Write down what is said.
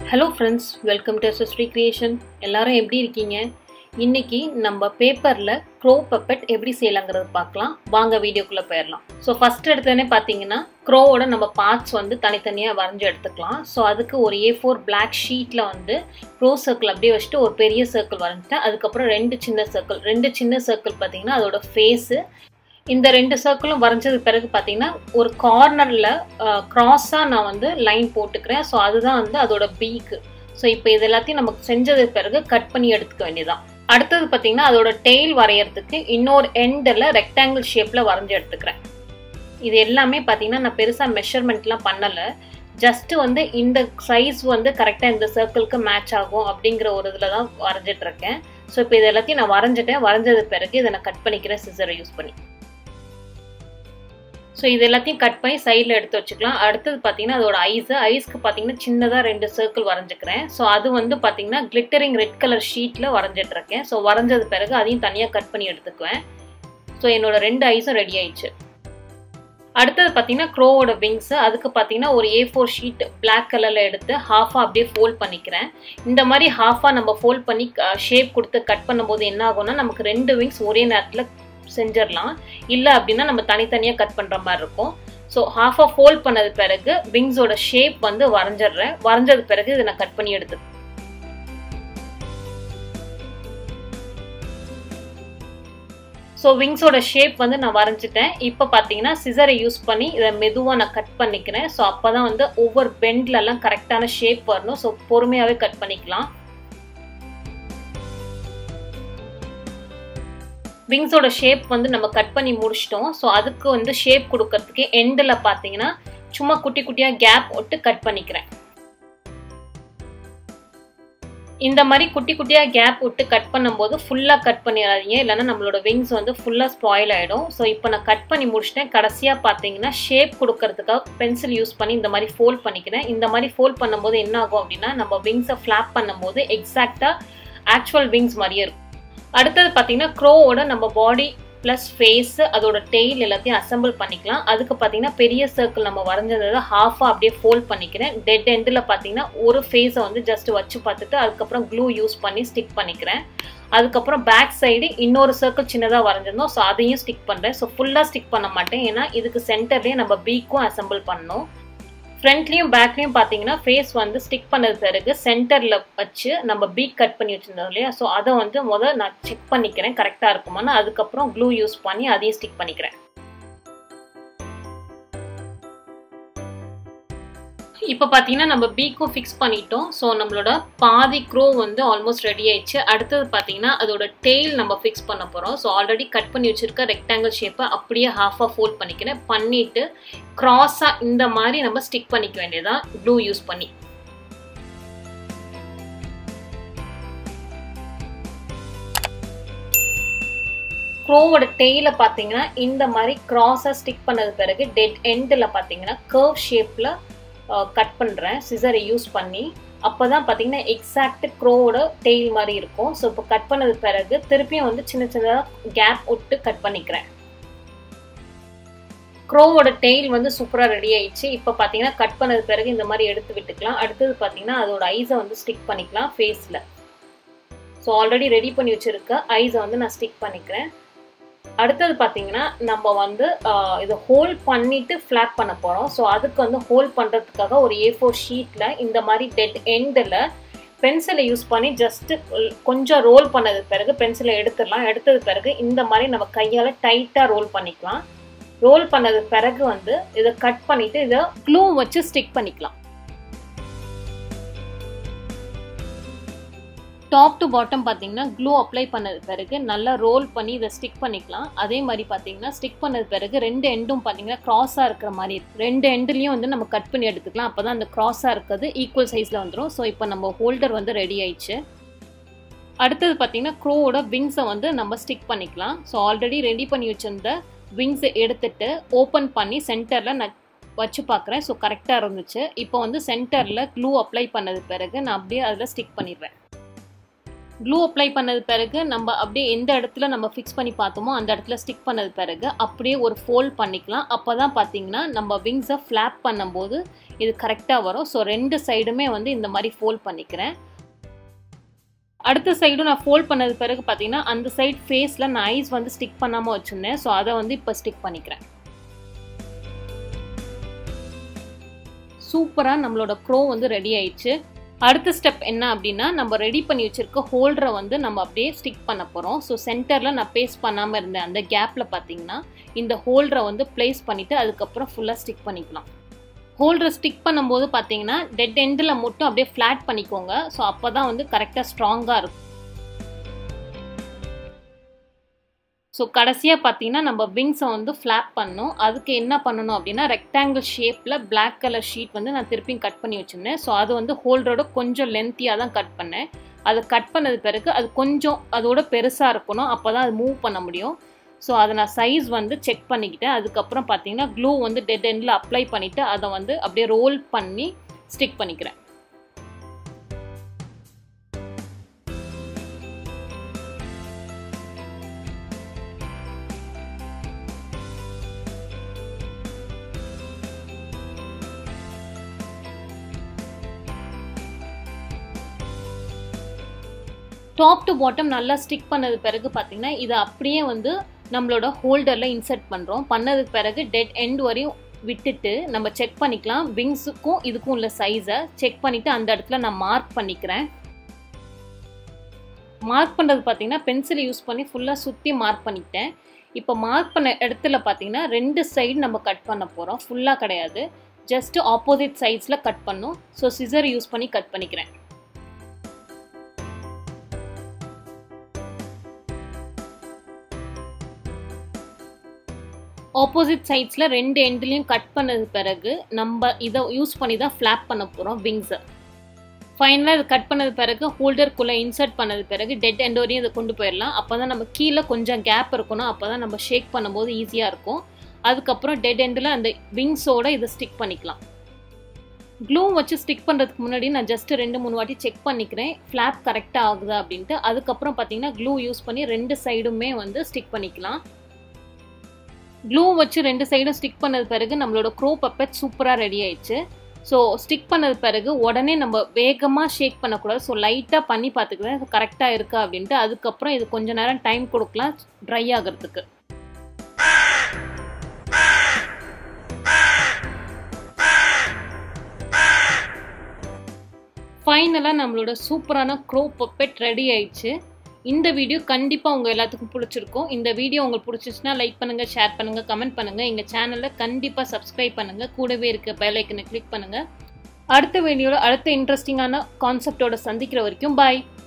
hello friends welcome to Sri creation எல்லாரும் எப்படி இருக்கீங்க இன்னைக்கு நம்ம பேப்பரில் க்ரோ பப்பெட் எப்படி செய்யலாங்கிறது பார்க்கலாம் வாங்க வீடியோக்குள்ளே போயிடலாம் ஸோ ஃபஸ்ட் எடுத்தோடனே பார்த்தீங்கன்னா க்ரோவோட நம்ம பார்ட்ஸ் வந்து தனித்தனியாக வரைஞ்சி எடுத்துக்கலாம் ஸோ அதுக்கு ஒரு ஏ ஃபோர் பிளாக் ஷீட்டில் வந்து க்ரோ சர்க்கிள் அப்படியே வச்சுட்டு ஒரு பெரிய சர்க்கிள் வரைஞ்சிட்டேன் அதுக்கப்புறம் ரெண்டு சின்ன சர்க்கிள் ரெண்டு சின்ன சர்க்கிள் பார்த்தீங்கன்னா அதோட ஃபேஸு இந்த ரெண்டு சர்க்கிளும் வரைஞ்சது பிறகு பார்த்தீங்கன்னா ஒரு கார்னரில் க்ராஸாக நான் வந்து லைன் போட்டுக்கிறேன் ஸோ அதுதான் வந்து அதோட பீக்கு ஸோ இப்போ இது எல்லாத்தையும் நமக்கு செஞ்சது பிறகு கட் பண்ணி எடுத்துக்க வேண்டியதான் அடுத்தது பார்த்தீங்கன்னா அதோட டெய்ல் வரைகிறதுக்கு இன்னொரு எண்டில் ரெக்டாங்கிள் ஷேப்பில் வரைஞ்சி எடுத்துக்கிறேன் இது எல்லாமே பார்த்தீங்கன்னா நான் பெருசாக மெஷர்மெண்ட்லாம் பண்ணலை ஜஸ்ட்டு வந்து இந்த சைஸ் வந்து கரெக்டாக இந்த சர்க்கிளுக்கு மேட்ச் ஆகும் அப்படிங்கிற ஒரு இதில் தான் வரைஞ்சிட்டு இருக்கேன் ஸோ இப்போ இது எல்லாத்தையும் நான் வரைஞ்சிட்டேன் வரைஞ்சது பிறகு இதை நான் கட் பண்ணிக்கிறேன் சிசரை யூஸ் பண்ணி ஸோ இது எல்லாத்தையும் கட் பண்ணி சைடில் எடுத்து வச்சுக்கலாம் அடுத்தது பார்த்தீங்கன்னா அதோட ஐஸு ஐஸ்க்கு பார்த்தீங்கன்னா சின்னதாக ரெண்டு சர்க்கிள் வரைஞ்சிக்கிறேன் ஸோ அது வந்து பார்த்தீங்கன்னா கிளிட்டரிங் ரெட் கலர் ஷீட்டில் வரைஞ்சிட்ருக்கேன் ஸோ வரைஞ்சது பிறகு அதையும் தனியாக கட் பண்ணி எடுத்துக்குவேன் ஸோ என்னோட ரெண்டு ஐஸும் ரெடி ஆயிடுச்சு அடுத்தது பார்த்தீங்கன்னா க்ரோவோட விங்ஸு அதுக்கு பார்த்தீங்கன்னா ஒரு ஏ ஃபோர் ஷீட் பிளாக் கலரில் எடுத்து ஹாஃபாக அப்படியே ஃபோல்ட் பண்ணிக்கிறேன் இந்த மாதிரி ஹாஃபாக நம்ம ஃபோல்ட் பண்ணி ஷேப் கொடுத்து கட் பண்ணும்போது என்ன ஆகும்னா நமக்கு ரெண்டு விங்ஸ் ஒரே நேரத்தில் செஞ்சிடலாம் இல்லை அப்படின்னா நம்ம தனித்தனியாக கட் பண்ணுற மாதிரி இருக்கும் ஸோ ஹாஃபாக ஃபோல்ட் பண்ணது பிறகு விங்ஸோட ஷேப் வந்து வரைஞ்சிடுறேன் வரைஞ்சது பிறகு இதை நான் கட் பண்ணி எடுத்து ஸோ விங்ஸோட ஷேப் வந்து நான் வரைஞ்சிட்டேன் இப்போ பார்த்தீங்கன்னா சிசரை யூஸ் பண்ணி இதை மெதுவாக நான் கட் பண்ணிக்கிறேன் ஸோ அப்போ தான் வந்து ஒவ்வொரு பெண்ட்லலாம் கரெக்டான ஷேப் வரணும் ஸோ பொறுமையாகவே கட் பண்ணிக்கலாம் விங்ஸோட ஷேப் வந்து நம்ம கட் பண்ணி முடிச்சிட்டோம் ஸோ அதுக்கு வந்து ஷேப் கொடுக்கறதுக்கு எண்டில் பார்த்தீங்கன்னா சும்மா குட்டி குட்டியாக கேப் விட்டு கட் பண்ணிக்கிறேன் இந்த மாதிரி குட்டி குட்டியாக கேப் விட்டு கட் பண்ணும்போது ஃபுல்லாக கட் பண்ணிடாதீங்க இல்லைன்னா நம்மளோட விங்ஸ் வந்து ஃபுல்லாக ஸ்பாயில் ஆகிடும் ஸோ இப்போ நான் கட் பண்ணி முடிச்சிட்டேன் கடைசியாக பார்த்தீங்கன்னா ஷேப் கொடுக்கறதுக்காக பென்சில் யூஸ் பண்ணி இந்த மாதிரி ஃபோல்ட் பண்ணிக்கிறேன் இந்த மாதிரி ஃபோல்ட் பண்ணும்போது என்ன ஆகும் அப்படின்னா நம்ம விங்ஸை ஃப்ளாப் பண்ணும்போது எக்ஸாக்டாக ஆக்சுவல் விங்ஸ் மாதிரியே இருக்கும் அடுத்தது பார்த்தீங்கன்னா க்ரோவோட நம்ம பாடி ப்ளஸ் ஃபேஸு அதோட டெய்ல் எல்லாத்தையும் அசம்பிள் பண்ணிக்கலாம் அதுக்கு பார்த்தீங்கன்னா பெரிய சர்க்கிள் நம்ம வரைஞ்சதை ஹாஃபாக அப்படியே ஃபோல்ட் பண்ணிக்கிறேன் டெட் எண்டில் பார்த்தீங்கன்னா ஒரு ஃபேஸை வந்து ஜஸ்ட் வச்சு பார்த்துட்டு அதுக்கப்புறம் க்ளூ யூஸ் பண்ணி ஸ்டிக் பண்ணிக்கிறேன் அதுக்கப்புறம் பேக் சைடு இன்னொரு சர்க்கிள் சின்னதாக வரைஞ்சிருந்தோம் ஸோ அதையும் ஸ்டிக் பண்ணுறேன் ஸோ ஃபுல்லாக ஸ்டிக் பண்ண மாட்டேன் ஏன்னா இதுக்கு சென்டர்லேயே நம்ம பீக்கும் அசம்பிள் பண்ணணும் ஃப்ரண்ட்லேயும் பேக்லேயும் பார்த்தீங்கன்னா ஃபேஸ் வந்து ஸ்டிக் பண்ணது பிறகு சென்டரில் வச்சு நம்ம பீக் கட் பண்ணி வச்சுருந்தோம் இல்லையா ஸோ அதை வந்து முதல் நான் செக் பண்ணிக்கிறேன் கரெக்டாக இருக்குமான்னு அதுக்கப்புறம் க்ளூ யூஸ் பண்ணி அதையும் ஸ்டிக் பண்ணிக்கிறேன் இப்போ பார்த்தீங்கன்னா நம்ம பீக்கும் ஃபிக்ஸ் பண்ணிட்டோம் ஸோ நம்மளோட பாதி க்ரோ வந்து ஆல்மோஸ்ட் ரெடி ஆயிடுச்சு அடுத்தது பார்த்தீங்கன்னா அதோட டெய்ல் நம்ம ஃபிக்ஸ் பண்ண போகிறோம் ஸோ ஆல்ரெடி கட் பண்ணி வச்சுருக்க ரெக்டாங்கிள் ஷேப்பை அப்படியே ஹாஃபாக ஃபோல்ட் பண்ணிக்கிறேன் பண்ணிவிட்டு க்ராஸாக இந்த மாதிரி நம்ம ஸ்டிக் பண்ணிக்க வேண்டியதான் ப்ளூ யூஸ் பண்ணி க்ரோவோட டெய்ல பார்த்தீங்கன்னா இந்த மாதிரி க்ராஸாக ஸ்டிக் பண்ணது பிறகு டெட் எண்டில் பார்த்தீங்கன்னா கர்வ் ஷேப்பில் கட் பண்ணுறேன் சிசரை யூஸ் பண்ணி அப்போ தான் பார்த்தீங்கன்னா எக்ஸாக்ட் க்ரோவோட டெய்ல் மாதிரி இருக்கும் ஸோ இப்போ கட் பண்ணது பிறகு திருப்பியும் வந்து சின்ன சின்னதாக கேப் விட்டு கட் பண்ணிக்கிறேன் க்ரோவோட டெய்ல் வந்து சூப்பராக ரெடி ஆயிடுச்சு இப்போ பார்த்தீங்கன்னா கட் பண்ணது பிறகு இந்த மாதிரி எடுத்து விட்டுக்கலாம் அடுத்தது பார்த்தீங்கன்னா அதோட ஐஸை வந்து ஸ்டிக் பண்ணிக்கலாம் ஃபேஸில் ஸோ ஆல்ரெடி ரெடி பண்ணி வச்சுருக்க ஐஸை வந்து நான் ஸ்டிக் பண்ணிக்கிறேன் அடுத்தது பார்த்தீங்கன்னா நம்ம வந்து இதை ஹோல் பண்ணிட்டு ஃப்ளாப் பண்ண போகிறோம் ஸோ அதுக்கு வந்து ஹோல் பண்ணுறதுக்காக ஒரு ஏ ஃபோர் ஷீட்டில் இந்த மாதிரி டெட் எண்டில் பென்சிலை யூஸ் பண்ணி ஜஸ்ட்டு கொஞ்சம் ரோல் பண்ணது பிறகு பென்சிலை எடுத்துடலாம் எடுத்தது பிறகு இந்த மாதிரி நம்ம கையால் டைட்டாக ரோல் பண்ணிக்கலாம் ரோல் பண்ணது பிறகு வந்து இதை கட் பண்ணிவிட்டு இதை க்ளூ வச்சு ஸ்டிக் பண்ணிக்கலாம் டாப் டு பாட்டம் பார்த்தீங்கன்னா க்ளூ அப்ளை பண்ணது பிறகு நல்லா ரோல் பண்ணி இதை ஸ்டிக் பண்ணிக்கலாம் அதே மாதிரி பார்த்தீங்கன்னா ஸ்டிக் பண்ணது பிறகு ரெண்டு எண்டும் பார்த்தீங்கன்னா க்ராஸாக இருக்கிற மாதிரி இருக்கும் ரெண்டு எண்டுலேயும் வந்து நம்ம கட் பண்ணி எடுத்துக்கலாம் அப்போ தான் அந்த க்ராஸாக இருக்கிறது ஈக்குவல் சைஸில் வந்துடும் ஸோ இப்போ நம்ம ஹோல்டர் வந்து ரெடி ஆயிடுச்சு அடுத்தது பார்த்தீங்கன்னா க்ரோவோட விங்ஸை வந்து நம்ம ஸ்டிக் பண்ணிக்கலாம் ஸோ ஆல்ரெடி ரெடி பண்ணி வச்சிருந்த விங்ஸை எடுத்துட்டு ஓப்பன் பண்ணி சென்டரில் நான் வச்சு பார்க்குறேன் ஸோ கரெக்டாக இருந்துச்சு இப்போ வந்து சென்டரில் க்ளூ அப்ளை பண்ணது பிறகு நான் அப்படியே அதில் ஸ்டிக் பண்ணிடுவேன் க்ளூ அப்ளை பண்ணது பிறகு நம்ம அப்படியே எந்த இடத்துல நம்ம ஃபிக்ஸ் பண்ணி பார்த்தோமோ அந்த இடத்துல ஸ்டிக் பண்ணது பிறகு அப்படியே ஒரு ஃபோல்ட் பண்ணிக்கலாம் அப்போ தான் பார்த்தீங்கன்னா நம்ம விங்ஸை ஃப்ளாப் பண்ணும்போது இது கரெக்டாக வரும் ஸோ ரெண்டு சைடுமே வந்து இந்த மாதிரி ஃபோல்ட் பண்ணிக்கிறேன் அடுத்த சைடும் நான் ஃபோல்ட் பண்ணது பிறகு பார்த்தீங்கன்னா அந்த சைட் ஃபேஸில் நான் ஐஸ் வந்து ஸ்டிக் பண்ணாமல் வச்சுருந்தேன் ஸோ அதை வந்து இப்போ ஸ்டிக் பண்ணிக்கிறேன் சூப்பராக நம்மளோட க்ரோ வந்து ரெடி ஆயிடுச்சு அடுத்த ஸ்டெப் என்ன அப்படின்னா நம்ம ரெடி பண்ணி வச்சுருக்க ஹோல்டரை வந்து நம்ம அப்படியே ஸ்டிக் பண்ண போகிறோம் ஸோ சென்டரில் நான் பேஸ்ட் பண்ணாமல் இருந்தேன் அந்த கேப்பில் பார்த்தீங்கன்னா இந்த ஹோல்டரை வந்து ப்ளேஸ் பண்ணிவிட்டு அதுக்கப்புறம் ஃபுல்லாக ஸ்டிக் பண்ணிக்கலாம் ஹோல்டரை ஸ்டிக் பண்ணும்போது பார்த்தீங்கன்னா டெட் எண்டில் மட்டும் அப்படியே ஃப்ளாட் பண்ணிக்கோங்க ஸோ அப்போ தான் வந்து கரெக்டாக ஸ்ட்ராங்காக இருக்கும் ஸோ கடைசியாக பார்த்தீங்கன்னா நம்ம விங்ஸை வந்து ஃப்ளாப் பண்ணணும் அதுக்கு என்ன பண்ணணும் அப்படின்னா ரெக்டாங்கிள் ஷேப்பில் பிளாக் கலர் ஷீட் வந்து நான் திருப்பியும் கட் பண்ணி வச்சுருந்தேன் ஸோ அது வந்து ஹோல்டரோட கொஞ்சம் லென்த்தியாக தான் கட் பண்ணேன் அதை கட் பண்ணது பிறகு அது கொஞ்சம் அதோட பெருசாக இருக்கணும் அப்போ தான் அது மூவ் பண்ண முடியும் ஸோ அதை நான் சைஸ் வந்து செக் பண்ணிக்கிட்டேன் அதுக்கப்புறம் பார்த்தீங்கன்னா க்ளூ வந்து டெட் எண்டில் அப்ளை பண்ணிவிட்டு அதை வந்து அப்படியே ரோல் பண்ணி ஸ்டிக் பண்ணிக்கிறேன் டாப் டு பாட்டம் நல்லா ஸ்டிக் பண்ணது பிறகு பார்த்தீங்கன்னா இதை அப்படியே வந்து நம்மளோட ஹோல்டரில் இன்சர்ட் பண்ணுறோம் பண்ணதுக்கு பிறகு டெட் எண்ட் வரையும் விட்டுட்டு நம்ம செக் பண்ணிக்கலாம் விங்ஸுக்கும் இதுக்கும் உள்ள சைஸை செக் பண்ணிவிட்டு அந்த இடத்துல நான் மார்க் பண்ணிக்கிறேன் மார்க் பண்ணுறது பார்த்தீங்கன்னா பென்சிலை யூஸ் பண்ணி ஃபுல்லாக சுற்றி மார்க் பண்ணிக்கிட்டேன் இப்போ மார்க் பண்ண இடத்துல பார்த்தீங்கன்னா ரெண்டு சைடு நம்ம கட் பண்ண போகிறோம் ஃபுல்லாக கிடையாது ஜஸ்ட் ஆப்போசிட் சைட்ஸில் கட் பண்ணும் ஸோ சிசர் யூஸ் பண்ணி கட் பண்ணிக்கிறேன் ஆப்போசிட் சைட்ஸில் ரெண்டு எண்ட்லேயும் கட் பண்ணது பிறகு நம்ம இதை யூஸ் பண்ணி தான் ஃப்ளாப் பண்ண போகிறோம் விங்ஸை ஃபைனலாக இது கட் பண்ணது பிறகு ஹோல்டருக்குள்ளே இன்சர்ட் பண்ணது பிறகு டெட் எண்ட் வரையும் இதை கொண்டு போயிடலாம் அப்போ தான் நம்ம கீழே கொஞ்சம் கேப் இருக்கணும் அப்போ தான் நம்ம ஷேக் பண்ணும்போது ஈஸியாக இருக்கும் அதுக்கப்புறம் டெட் எண்டில் அந்த விங்ஸோட இதை ஸ்டிக் பண்ணிக்கலாம் க்ளூ வச்சு ஸ்டிக் பண்ணுறதுக்கு முன்னாடி நான் ஜஸ்ட் ரெண்டு மூணு வாட்டி செக் பண்ணிக்கிறேன் ஃப்ளாப் கரெக்டாக ஆகுதா அப்படின்ட்டு அதுக்கப்புறம் பார்த்தீங்கன்னா க்ளூ யூஸ் பண்ணி ரெண்டு சைடுமே வந்து ஸ்டிக் பண்ணிக்கலாம் க்ளூ வச்சு ரெண்டு சைடும் ஸ்டிக் பண்ணது பிறகு நம்மளோட க்ரோ பப்பெட் சூப்பராக ரெடி ஆயிடுச்சு ஸோ ஸ்டிக் பண்ணது பிறகு உடனே நம்ம வேகமாக ஷேக் பண்ணக்கூடாது ஸோ லைட்டாக பண்ணி பார்த்துக்கிறேன் கரெக்டாக இருக்கா அப்படின்ட்டு அதுக்கப்புறம் இது கொஞ்ச நேரம் டைம் கொடுக்கலாம் ட்ரை ஆகிறதுக்கு ஃபைனலாக நம்மளோட சூப்பரான க்ரோ பப்பெட் ரெடி ஆயிடுச்சு இந்த வீடியோ கண்டிப்பாக உங்கள் எல்லாத்துக்கும் பிடிச்சிருக்கும் இந்த வீடியோ உங்களுக்கு பிடிச்சிச்சுன்னா லைக் பண்ணுங்கள் ஷேர் பண்ணுங்கள் கமெண்ட் பண்ணுங்கள் எங்கள் சேனலில் கண்டிப்பாக சப்ஸ்கிரைப் பண்ணுங்கள் கூடவே இருக்க பெல் ஐக்கனை கிளிக் பண்ணுங்கள் அடுத்த வீடியோவில் அடுத்த இன்ட்ரெஸ்டிங்கான கான்செப்டோட சந்திக்கிற வரைக்கும் பாய்